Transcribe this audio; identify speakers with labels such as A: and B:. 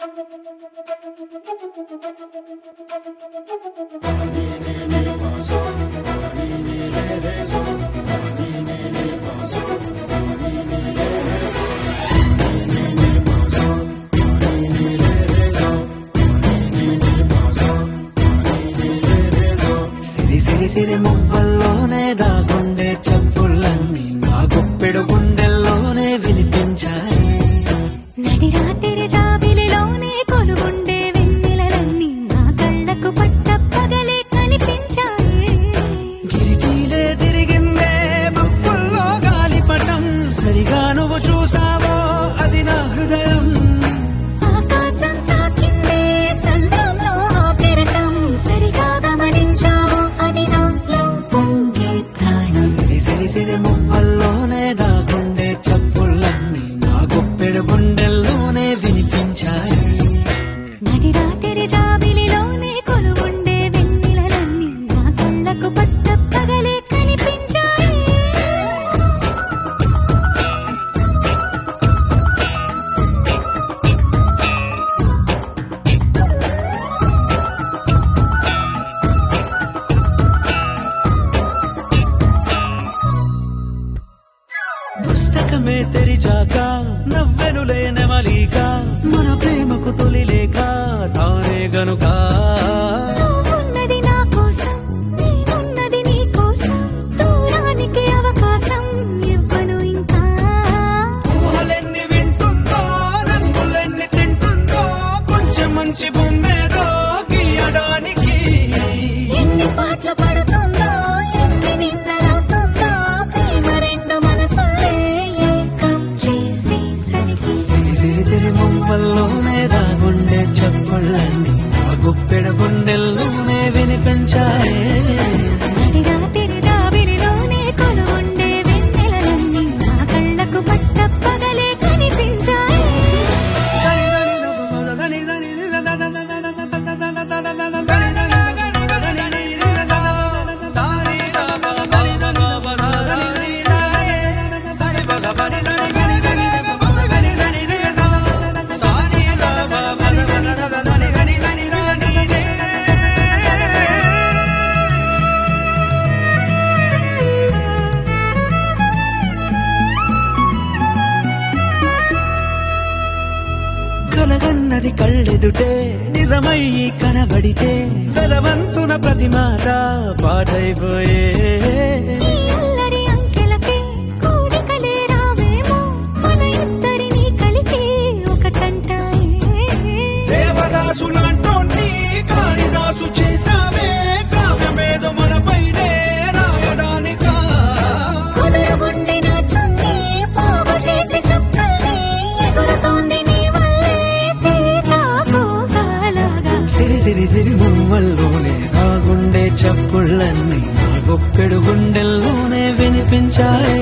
A: సిరి సిరి సిరి మువ్వల్లోనే దాగుండే చెప్పులన్నీ నా గుప్పెడు గుండెల్లోనే వినిపించాయి
B: నడి రాత్రి జాబిలిలోనే కొలుగుండే వెన్నెలలన్నీ నా కళ్ళకు పట్ట పగలే కనిపించాయి
A: గిరిటీలే తిరిగిందే బుక్కుల్లో గాలిపటం సరిగా నువ్వు చూసావో అది నా హృదయం
B: ఆకాశం తాకిందే సంద్రంలో ఆ కెరటం సరిగా గమనించావు అది నాలో పొంగే ప్రాణం
A: సిరి సిరి సిరి మువ్వల్లోనే దాగుండే చెప్పులన్నీ నా గుప్పెడు గుండెల్లోనే వినిపించాయి
B: నడి రాత్రి జాబిలిలోనే కొలుగుండే వెన్నెలలన్నీ నా కళ్ళకు పట్ట పగలే కనిపించాయి
A: పుస్తకమే తెరిచాక నవ్వెనులే నెమలిక మన ప్రేమకు తొలి లేక తానే గనుక
B: నువ్వున్నది నా కోసం నేనున్నది నీ కోసం దూరానికి అవకాశం ఇవ్వను ఇంకా
A: ఊహలెన్ని వింటుందో రంగులెన్ని తింటుందో కొంచెం మంచి బొమ్మేదో గీయడానికి
B: ఎన్ని పాటలు పడుతుందో ఎన్ని నిందలవుతుందో ప్రేమ రెండు మనసులే ఏకం చేసేసరికి
A: సిరి సిరి సిరి మువ్వల్లోనే దాగుండే చెప్పులన్నీ ఆ గుప్పెడు గుండెల్లోనే వినిపించాయి
B: నడి రాత్రి జాబిలిలోనే కొలువుండే వెన్నెలలన్నీ నా కళ్ళకు పట్ట పగలే కనిపించాయి
A: కలగన్నది కళ్ళెదుటే నిజమయ్యి కనబడితే వెలవంచున ప్రతి మాట పాటైపోయే
B: ఈ అల్లరి అంకెలకే కోరికలే రావేమో మన ఇద్దరిని కలిపి ఒకటంటాయే
A: దేవదాసులంటోని కాళిదాసు చేసావే కావ్యమేదో మనపైనే రాయడానికా
B: కుదురుగుండె నా చున్నీ పోగు చేసి చుక్కల్ని ఎగురుతోంది నీ వల్లే సీతాకోకలాగా
A: సిరి సిరి సిరి మువ్వల్లోనే నా గుండె చప్పుళ్ళన్నీ నా గొప్పెడు గుండెల్లోనే వినిపించాయి